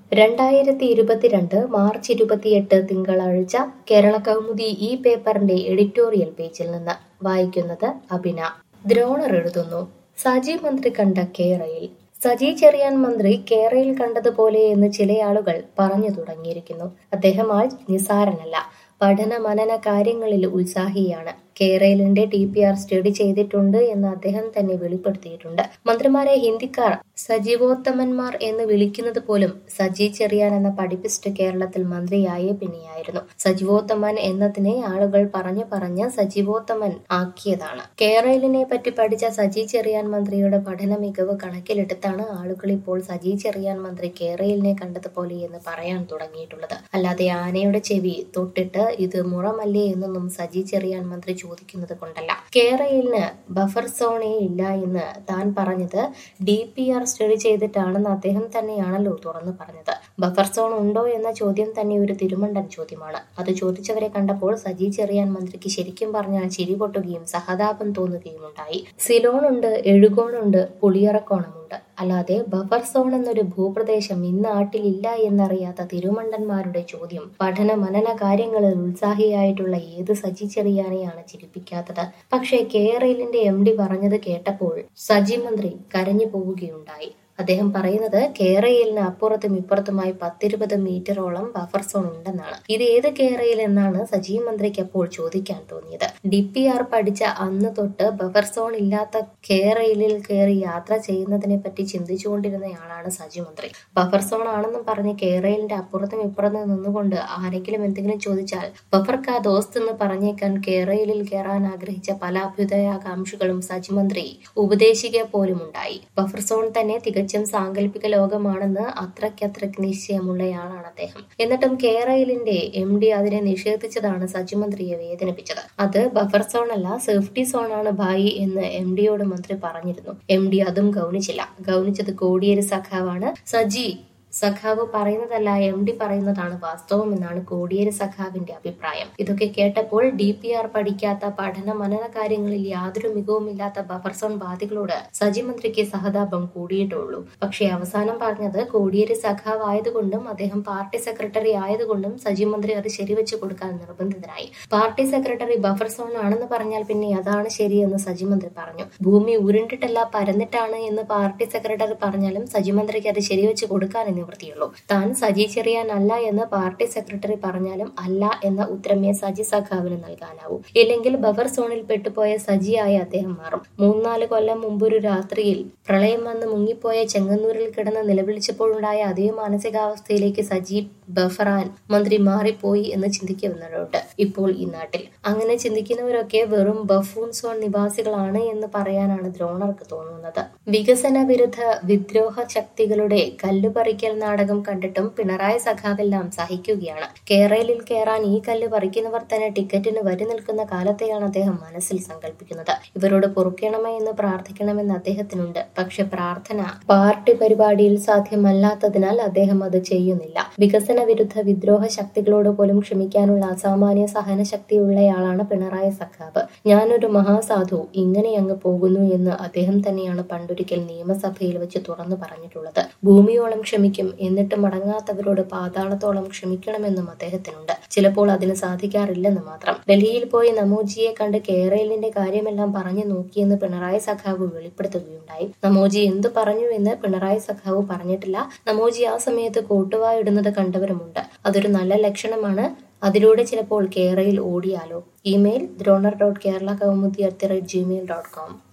രണ്ടായിരത്തി ഇരുപത്തിരണ്ട് മാർച്ച് ഇരുപത്തിയെട്ട് തിങ്കളാഴ്ച കേരള കൗമുദി ഈ പേപ്പറിന്റെ എഡിറ്റോറിയൽ പേജിൽ നിന്ന് വായിക്കുന്നത് അഭിന ദ്രോണർ എഴുതുന്നു സജി മന്ത്രി കണ്ട കേരയിൽ സജി ചെറിയാൻ മന്ത്രി കേരയിൽ കണ്ടതുപോലെ എന്ന് ചില ആളുകൾ പറഞ്ഞു തുടങ്ങിയിരിക്കുന്നു അദ്ദേഹം ആൾ നിസാരനല്ല പഠന മനന കാര്യങ്ങളിൽ ഉത്സാഹിയാണ് കേരളിന്റെ ടി പി ആർ സ്റ്റഡി ചെയ്തിട്ടുണ്ട് എന്ന് അദ്ദേഹം തന്നെ വെളിപ്പെടുത്തിയിട്ടുണ്ട് മന്ത്രിമാരെ ഹിന്ദിക്കാർ സജീവോത്തമന്മാർ എന്ന് വിളിക്കുന്നത് പോലും സജി ചെറിയാൻ എന്ന പഠിപ്പിസ്റ്റ് കേരളത്തിൽ മന്ത്രിയായ പിന്നെയായിരുന്നു സജീവോത്തമൻ എന്നതിനെ ആളുകൾ പറഞ്ഞു പറഞ്ഞ് സജീവോത്തമൻ ആക്കിയതാണ് കേരളിനെ പറ്റി പഠിച്ച സജി ചെറിയാൻ മന്ത്രിയുടെ പഠന മികവ് കണക്കിലെടുത്താണ് ആളുകൾ ഇപ്പോൾ സജി ചെറിയാൻ മന്ത്രി കേരളിനെ കണ്ടതുപോലെ എന്ന് പറയാൻ തുടങ്ങിയിട്ടുള്ളത് അല്ലാതെ ആനയുടെ ചെവി തൊട്ടിട്ട് ഇത് മുറമല്ലേ എന്നൊന്നും സജി ചെറിയാൻ മന്ത്രി ചോദിക്കുന്നത് കൊണ്ടല്ല കേരളിന് ബഫർ സോണേ ഇല്ല എന്ന് താൻ പറഞ്ഞത് ഡി പി ആർ സ്റ്റഡി ചെയ്തിട്ടാണെന്ന് അദ്ദേഹം തന്നെയാണല്ലോ തുറന്നു പറഞ്ഞത് ബഫർ സോൺ ഉണ്ടോ എന്ന ചോദ്യം തന്നെ ഒരു തിരുമണ്ടൻ ചോദ്യമാണ് അത് ചോദിച്ചവരെ കണ്ടപ്പോൾ സജി ചെറിയാൻ മന്ത്രിക്ക് ശരിക്കും പറഞ്ഞാൽ ചിരി പൊട്ടുകയും സഹതാപം തോന്നുകയും ഉണ്ടായി സിലോണുണ്ട് എഴുകോണുണ്ട് പുളിയറക്കോണമുണ്ട് അല്ലാതെ ബഫർ സോൺ എന്നൊരു ഭൂപ്രദേശം ഇന്നാട്ടിലില്ല എന്നറിയാത്ത തിരുമണ്ടന്മാരുടെ ചോദ്യം പഠന മനന കാര്യങ്ങളിൽ ഉത്സാഹിയായിട്ടുള്ള ഏത് സജി ചെറിയാനെയാണ് ചിരിപ്പിക്കാത്തത് പക്ഷേ കേരളിന്റെ എം ഡി പറഞ്ഞത് കേട്ടപ്പോൾ സജി മന്ത്രി കരഞ്ഞു പോവുകയുണ്ടായി അദ്ദേഹം പറയുന്നത് കേരളിന് അപ്പുറത്തും ഇപ്പുറത്തുമായി പത്തിരുപത് മീറ്ററോളം ബഫർ സോൺ ഉണ്ടെന്നാണ് ഇത് ഏത് കേരയിൽ എന്നാണ് സജി മന്ത്രിക്ക് അപ്പോൾ ചോദിക്കാൻ തോന്നിയത് ഡി പി ആർ പഠിച്ച അന്ന് തൊട്ട് ബഫർ സോൺ ഇല്ലാത്ത കേരളിൽ കയറി യാത്ര ചെയ്യുന്നതിനെ പറ്റി ചിന്തിച്ചുകൊണ്ടിരുന്നയാളാണ് സജി മന്ത്രി ബഫർ സോൺ ആണെന്നും പറഞ്ഞ് കേരളിന്റെ അപ്പുറത്തും ഇപ്പുറത്തും നിന്നുകൊണ്ട് ആരെങ്കിലും എന്തെങ്കിലും ചോദിച്ചാൽ ബഫർ കാ ദോസ്ത് എന്ന് പറഞ്ഞേക്കാൻ കേരളിൽ കയറാൻ ആഗ്രഹിച്ച പല അഭ്യുദയാകാംക്ഷികളും സജി മന്ത്രി ഉപദേശിക്കുക പോലും ഉണ്ടായി ബഫർ സോൺ തന്നെ തികച്ചും സാങ്കല്പിക ലോകമാണെന്ന് അത്രയ്ക്കത്രയ്ക്ക് നിശ്ചയമുള്ളയാളാണ് അദ്ദേഹം എന്നിട്ടും കേരളിന്റെ എം ഡി അതിനെ നിഷേധിച്ചതാണ് സജി മന്ത്രിയെ വേദനിപ്പിച്ചത് അത് ബഫർ സോൺ അല്ല സേഫ്റ്റി സോൺ ആണ് ഭായി എന്ന് എം ഡിയോട് മന്ത്രി പറഞ്ഞിരുന്നു എം ഡി അതും ഗൗനിച്ചില്ല ഗൗനിച്ചത് കോടിയേരി സഖാവാണ് സജി സഖാവ് പറയുന്നതല്ല എം ഡി പറയുന്നതാണ് വാസ്തവം എന്നാണ് കോടിയേരി സഖാവിന്റെ അഭിപ്രായം ഇതൊക്കെ കേട്ടപ്പോൾ ഡി പി ആർ പഠിക്കാത്ത പഠന മനന കാര്യങ്ങളിൽ യാതൊരു മികവുമില്ലാത്ത ബഫർ സോൺ വാദികളോട് സജി മന്ത്രിക്ക് സഹതാപം കൂടിയിട്ടുള്ളൂ പക്ഷേ അവസാനം പറഞ്ഞത് കോടിയേരി സഖാവ് ആയതുകൊണ്ടും അദ്ദേഹം പാർട്ടി സെക്രട്ടറി ആയതുകൊണ്ടും സജി മന്ത്രി അത് ശരിവെച്ച് കൊടുക്കാൻ നിർബന്ധിതനായി പാർട്ടി സെക്രട്ടറി ബഫർ സോൺ ആണെന്ന് പറഞ്ഞാൽ പിന്നെ അതാണ് ശരിയെന്ന് സജി മന്ത്രി പറഞ്ഞു ഭൂമി ഉരുണ്ടിട്ടല്ല പരന്നിട്ടാണ് എന്ന് പാർട്ടി സെക്രട്ടറി പറഞ്ഞാലും സജി മന്ത്രിക്ക് അത് ശരിവെച്ച് കൊടുക്കാൻ നിവൃത്തിയുള്ളൂ താൻ സജി ചെറിയാനല്ല എന്ന് പാർട്ടി സെക്രട്ടറി പറഞ്ഞാലും അല്ല എന്ന ഉത്തരമേ സജി സഖാവിന് നൽകാനാവൂ ഇല്ലെങ്കിൽ ബഫർ സോണിൽ പെട്ടുപോയ സജിയായി അദ്ദേഹം മാറും മൂന്നാല് കൊല്ലം മുമ്പൊരു രാത്രിയിൽ പ്രളയം വന്ന് മുങ്ങിപ്പോയ ചെങ്ങന്നൂരിൽ കിടന്ന് നിലവിളിച്ചപ്പോഴുണ്ടായ അതേ മാനസികാവസ്ഥയിലേക്ക് സജി ബഫറാൻ മന്ത്രി മാറിപ്പോയി എന്ന് ചിന്തിക്കുന്നവരുണ്ട് ഇപ്പോൾ ഈ നാട്ടിൽ അങ്ങനെ ചിന്തിക്കുന്നവരൊക്കെ വെറും ബഫൂൺ സോൺ നിവാസികളാണ് എന്ന് പറയാനാണ് ദ്രോണർക്ക് തോന്നുന്നത് വികസന വിരുദ്ധ വിദ്രോഹ ശക്തികളുടെ കല്ലുപറിക്കൽ നാടകം കണ്ടിട്ടും പിണറായി സഖാവെല്ലാം സഹിക്കുകയാണ് കേരളിൽ കയറാൻ ഈ കല്ല് പറിക്കുന്നവർ തന്നെ ടിക്കറ്റിന് വരി നിൽക്കുന്ന കാലത്തെയാണ് അദ്ദേഹം മനസ്സിൽ സങ്കല്പിക്കുന്നത് ഇവരോട് പൊറുക്കണമേ എന്ന് പ്രാർത്ഥിക്കണമെന്ന് അദ്ദേഹത്തിനുണ്ട് പക്ഷെ പ്രാർത്ഥന പാർട്ടി പരിപാടിയിൽ സാധ്യമല്ലാത്തതിനാൽ അദ്ദേഹം അത് ചെയ്യുന്നില്ല വികസന വിരുദ്ധ വിദ്രോഹ ശക്തികളോട് പോലും ക്ഷമിക്കാനുള്ള അസാമാന്യ സഹനശക്തിയുള്ളയാളാണ് പിണറായി സഖാവ് ഞാനൊരു മഹാസാധു ഇങ്ങനെ അങ്ങ് പോകുന്നു എന്ന് അദ്ദേഹം തന്നെയാണ് പണ്ടൊരിക്കൽ നിയമസഭയിൽ വെച്ച് തുറന്നു പറഞ്ഞിട്ടുള്ളത് ഭൂമിയോളം ക്ഷമിക്കും എന്നിട്ട് മടങ്ങാത്തവരോട് പാതാളത്തോളം ക്ഷമിക്കണമെന്നും അദ്ദേഹത്തിനുണ്ട് ചിലപ്പോൾ അതിന് സാധിക്കാറില്ലെന്ന് മാത്രം ഡൽഹിയിൽ പോയി നമോജിയെ കണ്ട് കേരളിന്റെ കാര്യമെല്ലാം പറഞ്ഞു നോക്കിയെന്ന് പിണറായി സഖാവ് വെളിപ്പെടുത്തുകയുണ്ടായി നമോജി എന്തു പറഞ്ഞു എന്ന് പിണറായി സഖാവ് പറഞ്ഞിട്ടില്ല നമോജി ആ സമയത്ത് കോട്ടുവായിടുന്നത് കണ്ടവരുമുണ്ട് അതൊരു നല്ല ലക്ഷണമാണ് അതിലൂടെ ചിലപ്പോൾ കേരളയിൽ ഓടിയാലോ email Dronar dot Kerala Kaumudi at Gmail dot com